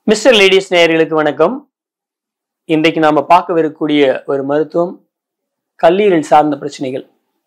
mister ladies நேயர்களுக்கு வணக்கம் இன்றைக்கு நாம பார்க்கவிருக்கக்கூடிய ஒரு மருத்துவம் கல்லீரல் சார்ந்த பிரச்சனைகள்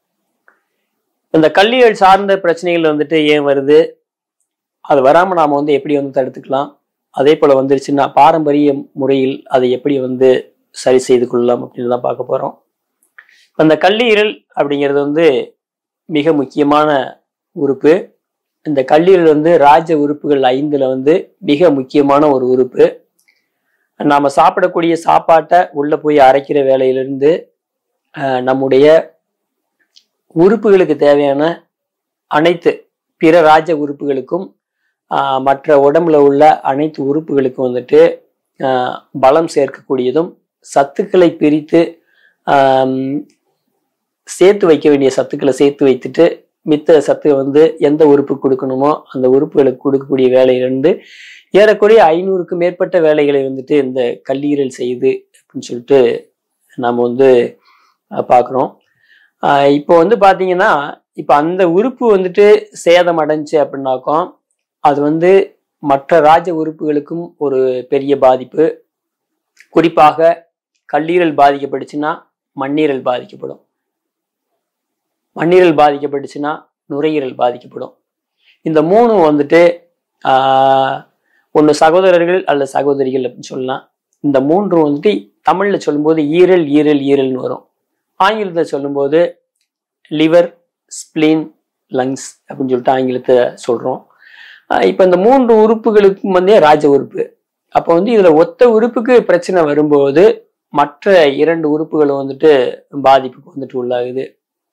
இந்த கல்லீரல் சார்ந்த பிரச்சனைகள் வந்துட்டு ஏன் வருது அது வராம நாம வந்து எப்படி வந்து தடுத்துக்கலாம் அதே போல வந்துருச்சுன்னா பாரம்பரிய முறையில் அதை எப்படி வந்து சரி செய்து கொள்ளலாம் அப்படின்னு தான் பார்க்க போறோம் அந்த கல்லீரல் அப்படிங்கிறது வந்து மிக முக்கியமான உறுப்பு இந்த கல்லீரல் வந்து ராஜ உறுப்புகள் ஐந்துல வந்து மிக முக்கியமான ஒரு உறுப்பு நாம சாப்பிடக்கூடிய சாப்பாட்டை உள்ள போய் அரைக்கிற வேலையிலிருந்து அஹ், நம்முடைய உறுப்புகளுக்கு தேவையான அனைத்து பிற ராஜ உறுப்புகளுக்கும் ஆஹ், மற்ற உடம்புல உள்ள அனைத்து உறுப்புகளுக்கும் வந்துட்டு ஆஹ், பலம் சேர்க்கக்கூடியதும் சத்துக்களை பிரித்து ஆம், சேர்த்து வைக்க வேண்டிய சத்துக்களை சேர்த்து வைத்துட்டு மித்த சத்து வந்து எந்த உறுப்பு கொடுக்கணுமோ அந்த உறுப்புகளுக்கு கொடுக்கக்கூடிய வேலையிலிருந்து ஏறக்குறைய ஐநூறுக்கும் மேற்பட்ட வேலைகளை வந்துட்டு இந்த கல்லீரல் செய்யுது அப்படின்னு சொல்லிட்டு நாம் வந்து அஹ், பார்க்குறோம் ஆஹ், இப்போ வந்து பார்த்தீங்கன்னா இப்போ அந்த உறுப்பு வந்துட்டு சேதம் அடைஞ்சு அப்படின்னாக்கும் அது வந்து மற்ற ராஜ உறுப்புகளுக்கும் ஒரு பெரிய பாதிப்பு குறிப்பாக கல்லீரல் பாதிக்கப்பட்டுச்சுன்னா மண்ணீரல் பாதிக்கப்படும் மண்ணீரல் பாதிக்கப்பட்டுச்சுன்னா நுரையீரல் பாதிக்கப்படும் இந்த மூணும் வந்துட்டு ஒன்று சகோதரர்கள் அல்ல சகோதரிகள் அப்படின்னு சொல்லலாம் இந்த மூன்றும் வந்துட்டு தமிழில் சொல்லும்போது ஈரல் ஈரல் ஈரல்னு வரும் ஆங்கிலத்தை சொல்லும்போது லிவர் ஸ்ப்ளீன் லங்ஸ் அப்படின்னு சொல்லிட்டு ஆங்கிலத்தை சொல்கிறோம் இப்போ இந்த மூன்று உறுப்புகளுக்கும் வந்து ராஜ உறுப்பு அப்போ வந்து இதில் ஒத்த உறுப்புக்கு பிரச்சனை வரும்போது மற்ற இரண்டு உறுப்புகளும் வந்துட்டு பாதிப்புக்கு வந்துட்டு உள்ளாகுது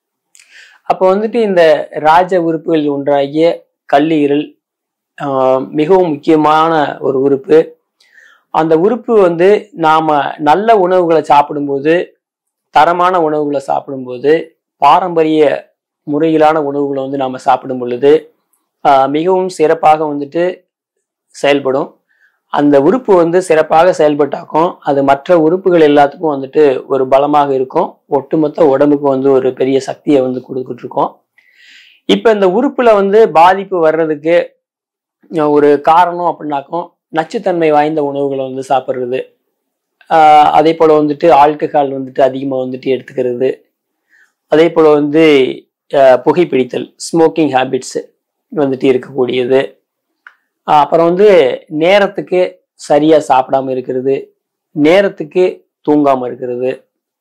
அப்போ வந்துட்டு இந்த ராஜ உறுப்புகள் ஒன்றாகிய கல்லீரல் ஆஹ், மிகவும் முக்கியமான ஒரு உறுப்பு அந்த உறுப்பு வந்து நாம நல்ல உணவுகளை சாப்பிடும்போது தரமான உணவுகளை சாப்பிடும்போது பாரம்பரிய முறையிலான உணவுகளை வந்து நாம சாப்பிடும் பொழுது ஆஹ், மிகவும் சிறப்பாக வந்துட்டு செயல்படும் அந்த உறுப்பு வந்து சிறப்பாக செயல்பட்டாக்கும் அது மற்ற உறுப்புகள் எல்லாத்துக்கும் வந்துட்டு ஒரு பலமாக இருக்கும் ஒட்டுமொத்த உடம்புக்கு வந்து ஒரு பெரிய சக்தியை வந்து கொடுத்துட்டு இருக்கோம் இப்ப இந்த உறுப்புல வந்து பாதிப்பு வர்றதுக்கு அஹ், ஒரு காரணம் அப்படின்னாக்கும் நச்சுத்தன்மை வாய்ந்த உணவுகளை வந்து சாப்பிட்றது ஆஹ், அதே போல வந்துட்டு ஆல்கஹால் வந்துட்டு அதிகமா வந்துட்டு எடுத்துக்கிறது அதே போல வந்து அஹ், புகைப்பிடித்தல் ஸ்மோக்கிங் ஹேபிட்ஸ் வந்துட்டு இருக்கக்கூடியது ஆஹ் அப்புறம் வந்து நேரத்துக்கு சரியா சாப்பிடாம இருக்கிறது நேரத்துக்கு தூங்காம இருக்கிறது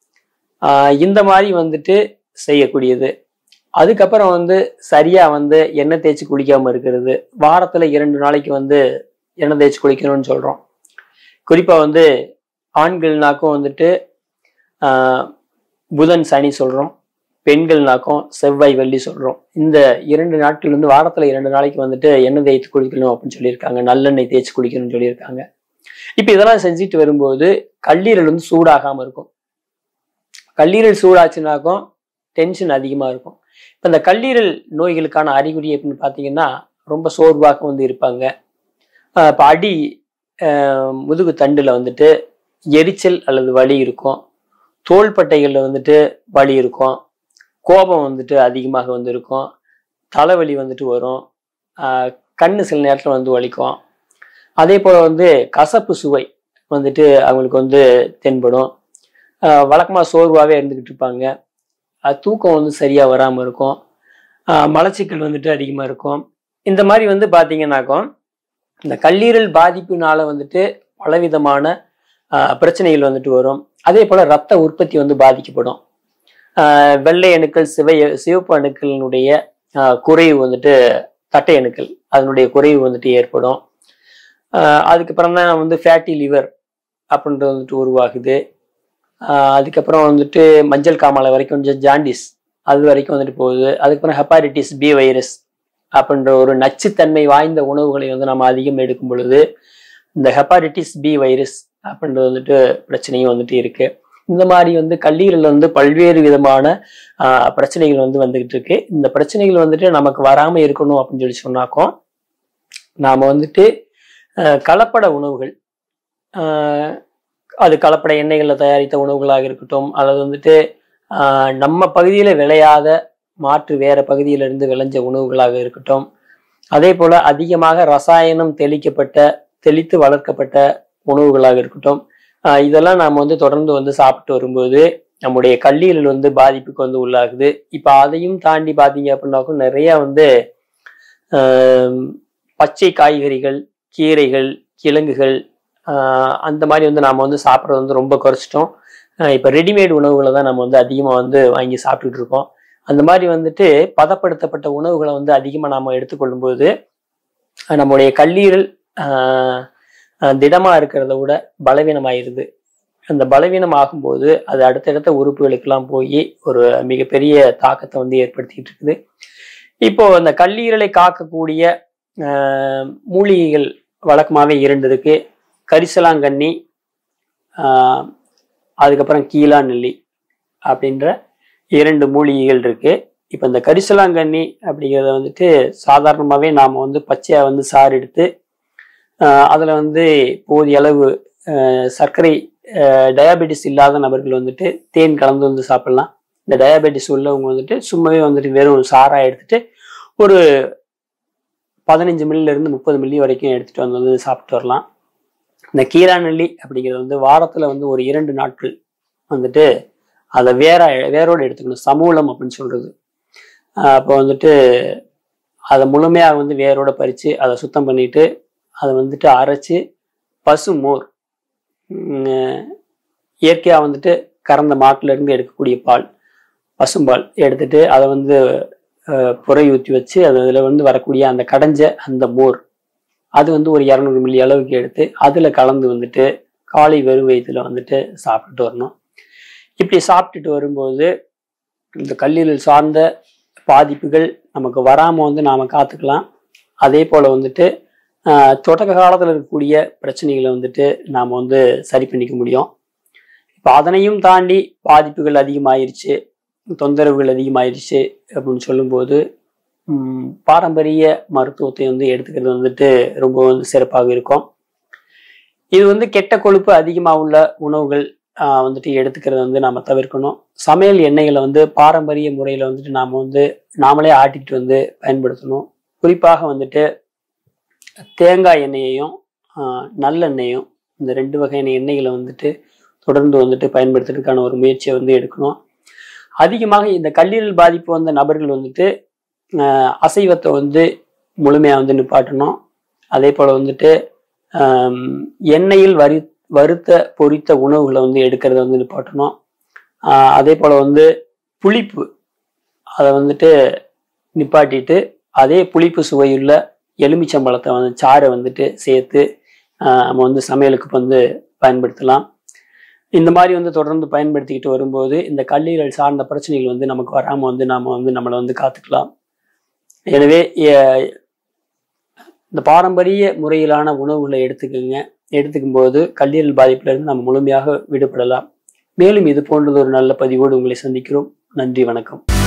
ஆஹ் இந்த மாதிரி வந்துட்டு செய்யக்கூடியது அதுக்கப்புறம் வந்து சரியா வந்து எண்ணெய் தேய்ச்சி குளிக்காம இருக்கிறது வாரத்துல இரண்டு நாளைக்கு வந்து எண்ணெய் தேய்ச்சி குளிக்கணும்னு சொல்றோம் குறிப்பா வந்து ஆண்கள்னாக்கும் வந்துட்டு ஆஹ் புதன் சனி சொல்றோம் பெண்கள்னாக்கும் செவ்வாய் வெள்ளி சொல்றோம் இந்த இரண்டு நாட்கள் வந்து வாரத்துல இரண்டு நாளைக்கு வந்துட்டு எண்ணெய் தேய்த்து குளிக்கணும் அப்படின்னு சொல்லியிருக்காங்க நல்லெண்ணெய் தேய்ச்சி குளிக்கணும்னு சொல்லியிருக்காங்க இப்போ இதெல்லாம் செஞ்சுட்டு வரும்போது கல்லீரல் வந்து சூடாகாம இருக்கும் கல்லீரல் சூடாச்சுனாக்கும் டென்ஷன் அதிகமா இருக்கும் இப்போ இந்த கல்லீரல் நோய்களுக்கான அறிகுறி அப்படின்னு பார்த்தீங்கன்னா ரொம்ப சோர்வாக வந்து இருப்பாங்க ஆஹ் இப்போ அடி ஆஹ் முதுகு தண்டுல வந்துட்டு எரிச்சல் அல்லது வலி இருக்கும் தோள்பட்டைகளில் வந்துட்டு வலி இருக்கும் கோபம் வந்துட்டு அதிகமாக வந்து இருக்கும் தலைவலி வந்துட்டு வரும் ஆஹ் கண்ணு சில நேரத்தில் வந்து வலிக்கும் அதே போல் வந்து கசப்பு சுவை வந்துட்டு அவங்களுக்கு வந்து தென்படும் வழக்கமாக சோர்வாகவே இருந்துக்கிட்டு இருப்பாங்க ஆஹ் தூக்கம் வந்து சரியாக வராமல் இருக்கும் ஆஹ் மலச்சிக்கல் வந்துட்டு அதிகமாக இருக்கும் இந்த மாதிரி வந்து பார்த்தீங்கன்னாக்கும் இந்த கல்லீரல் பாதிப்புனால வந்துட்டு பலவிதமான ஆஹ் பிரச்சனைகள் வந்துட்டு வரும் அதே போல் ரத்த உற்பத்தி வந்து பாதிக்கப்படும் ஆஹ் வெள்ளை அணுக்கள் சிவை சிவப்பு அணுக்களினுடைய ஆஹ் குறைவு வந்துட்டு தட்டை அணுக்கள் அதனுடைய குறைவு வந்துட்டு ஏற்படும் ஆஹ் அதுக்கப்புறம் தான் வந்து ஃபேட்டி லிவர் அப்படின்றது வந்துட்டு உருவாகுது ஆஹ் அதுக்கப்புறம் வந்துட்டு மஞ்சள் காமாலை வரைக்கும் கொஞ்சம் ஜாண்டிஸ் அது வரைக்கும் வந்துட்டு போகுது அதுக்கப்புறம் ஹெப்பாரிட்டிஸ் பி வைரஸ் அப்படின்ற ஒரு நச்சுத்தன்மை வாய்ந்த உணவுகளை வந்து நம்ம அதிகம் எடுக்கும் பொழுது இந்த ஹெப்பாரிட்டிஸ் பி வைரஸ் அப்படின்றது வந்துட்டு பிரச்சனையும் வந்துட்டு இருக்கு இந்த மாதிரி வந்து கல்லீரல் வந்து பல்வேறு விதமான ஆஹ், பிரச்சனைகள் வந்து வந்துகிட்டு இருக்கு இந்த பிரச்சனைகள் வந்துட்டு நமக்கு வராம இருக்கணும் அப்படின்னு சொல்லி சொன்னாக்கும் நாம வந்துட்டு ஆஹ், கலப்பட உணவுகள் ஆஹ், அது கலப்பட எண்ணெய்களில் தயாரித்த உணவுகளாக இருக்கட்டும் அல்லது வந்துட்டு ஆஹ், நம்ம பகுதியில விளையாத மாற்று வேற பகுதியிலிருந்து விளைஞ்ச உணவுகளாக இருக்கட்டும் அதே போல அதிகமாக ரசாயனம் தெளிக்கப்பட்ட தெளித்து வளர்க்கப்பட்ட உணவுகளாக இருக்கட்டும் ஆஹ் இதெல்லாம் நாம் வந்து தொடர்ந்து வந்து சாப்பிட்டு வரும்போது நம்முடைய கல்லீரல் வந்து பாதிப்புக்கு வந்து உள்ளாகுது இப்போ அதையும் தாண்டி பார்த்தீங்க அப்படின்னாக்கும் நிறைய வந்து ஆஹ் பச்சை காய்கறிகள் கீரைகள் கிழங்குகள் ஆஹ் அந்த மாதிரி வந்து நாம் வந்து சாப்பிட்றது வந்து ரொம்ப குறைச்சிட்டோம் இப்போ ரெடிமேட் உணவுகளை தான் நம்ம வந்து அதிகமாக வந்து வாங்கி சாப்பிட்டுட்டு இருக்கோம் அந்த மாதிரி வந்துட்டு பதப்படுத்தப்பட்ட உணவுகளை வந்து அதிகமாக நாம் எடுத்துக்கொள்ளும்போது அஹ் நம்முடைய கல்லீரல் ஆஹ் ஆஹ் திடமா இருக்கிறத விட பலவீனமாயிருது அந்த பலவீனம் ஆகும்போது அது அடுத்தடுத்த உறுப்புகளுக்கெல்லாம் போய் ஒரு மிகப்பெரிய தாக்கத்தை வந்து ஏற்படுத்திட்டு இருக்குது இப்போ அந்த கல்லீரலை காக்கக்கூடிய ஆஹ் மூலிகைகள் வழக்கமாகவே இரண்டு இருக்கு கரிசலாங்கண்ணி ஆஹ் அதுக்கப்புறம் கீழா நெல்லி அப்படின்ற இரண்டு மூலிகைகள் இருக்கு இப்போ இந்த கரிசலாங்கண்ணி அப்படிங்கிறத வந்துட்டு சாதாரணமாகவே நாம் வந்து பச்சையாக வந்து சாறு எடுத்து அதில் வந்து போதிய அளவு ஆஹ் சர்க்கரை டயாபெட்டிஸ் இல்லாத நபர்கள் வந்துட்டு தேன் கலந்து வந்து சாப்பிடலாம் இந்த டயாபெட்டிஸ் உள்ளவங்க வந்துட்டு சும்மாவே வந்துட்டு வெறும் சாராக எடுத்துட்டு ஒரு பதினஞ்சு மில்லில இருந்து முப்பது மில்லி வரைக்கும் எடுத்துட்டு வந்து வந்து சாப்பிட்டு வரலாம் இந்த கீரா நெல்லி அப்படிங்கிறது வந்து வாரத்தில் வந்து ஒரு இரண்டு நாட்கள் வந்துட்டு அதை வேற வேரோடு எடுத்துக்கணும் சமூலம் அப்படின்னு சொல்றது ஆஹ் அப்போ வந்துட்டு அதை முழுமையாக வந்து வேரோட பறித்து அதை சுத்தம் பண்ணிட்டு அதை வந்துட்டு அரைச்சு பசு மோர் இயற்கையாக வந்துட்டு கறந்த மாட்டுல இருந்து எடுக்கக்கூடிய பால் பசும்பால் எடுத்துட்டு அதை வந்து அஹ், புரை ஊற்றி வச்சு அது அதில் வந்து வரக்கூடிய அந்த கடைஞ்ச அந்த மோர் அது வந்து ஒரு இரநூறு மில்லி அளவுக்கு எடுத்து அதில் கலந்து வந்துட்டு காலை வெறும் வயிற்றுல வந்துட்டு சாப்பிட்டுட்டு வரணும் இப்படி சாப்பிட்டுட்டு வரும்போது இந்த கல்லீரல் சார்ந்த பாதிப்புகள் நமக்கு வராமல் வந்து நாம் காத்துக்கலாம் அதே போல் வந்துட்டு ஆஹ், தொடக்க காலத்தில் இருக்கக்கூடிய பிரச்சனைகளை வந்துட்டு நாம் வந்து சரி பண்ணிக்க முடியும் இப்போ அதனையும் தாண்டி பாதிப்புகள் அதிகமாயிருச்சு தொந்தரவுகள் அதிகமாயிருச்சு அப்படின்னு சொல்லும்போது ம், பாரம்பரிய மருத்துவத்தை வந்து எடுத்துக்கிறது வந்துட்டு ரொம்ப வந்து சிறப்பாக இருக்கும் இது வந்து கெட்ட கொழுப்பு அதிகமாக உள்ள உணவுகள் ஆஹ், வந்துட்டு எடுத்துக்கிறத வந்து நாம் தவிர்க்கணும் சமையல் எண்ணெய்களை வந்து பாரம்பரிய முறையில் வந்துட்டு நாம் வந்து நாமளே ஆட்டிட்டு வந்து பயன்படுத்தணும் குறிப்பாக வந்துட்டு தேங்காய் எண்ணெயையும் ஆஹ், நல்லெண்ணெயும் இந்த ரெண்டு வகையான எண்ணெய்களை வந்துட்டு தொடர்ந்து வந்துட்டு பயன்படுத்துறதுக்கான ஒரு முயற்சியை வந்து எடுக்கணும் அதிகமாக இந்த கல்லீரல் பாதிப்பு வந்த நபர்கள் வந்துட்டு ஆஹ், அசைவத்தை வந்து முழுமையாக வந்து நிப்பாட்டணும் அதே போல் வந்துட்டு ஆம், எண்ணெயில் வரி வறுத்த பொரித்த உணவுகளை வந்து எடுக்கிறத வந்து நிப்பாட்டணும் ஆஹ், அதே போல் வந்து புளிப்பு அதை வந்துட்டு நிப்பாட்டிட்டு அதே புளிப்பு சுவையுள்ள எலுமிச்சம்பழத்தை வந்து சாறை வந்துட்டு சேர்த்து ஆஹ், நம்ம வந்து சமையலுக்கு வந்து பயன்படுத்தலாம் இந்த மாதிரி வந்து தொடர்ந்து பயன்படுத்திக்கிட்டு வரும்போது இந்த கல்லீரல் சார்ந்த பிரச்சனைகள் வந்து நமக்கு வராமல் வந்து நாம் வந்து நம்மளை வந்து காத்துக்கலாம் எனவே எ- இந்த பாரம்பரிய முறையிலான உணவுகளை எடுத்துக்கோங்க எடுத்துக்கும் போது கல்லீரல் பாதிப்பிலிருந்து நம்ம முழுமையாக விடுபடலாம் மேலும் இது போன்றது ஒரு நல்ல பதிவோடு உங்களை சந்திக்கிறோம் நன்றி வணக்கம்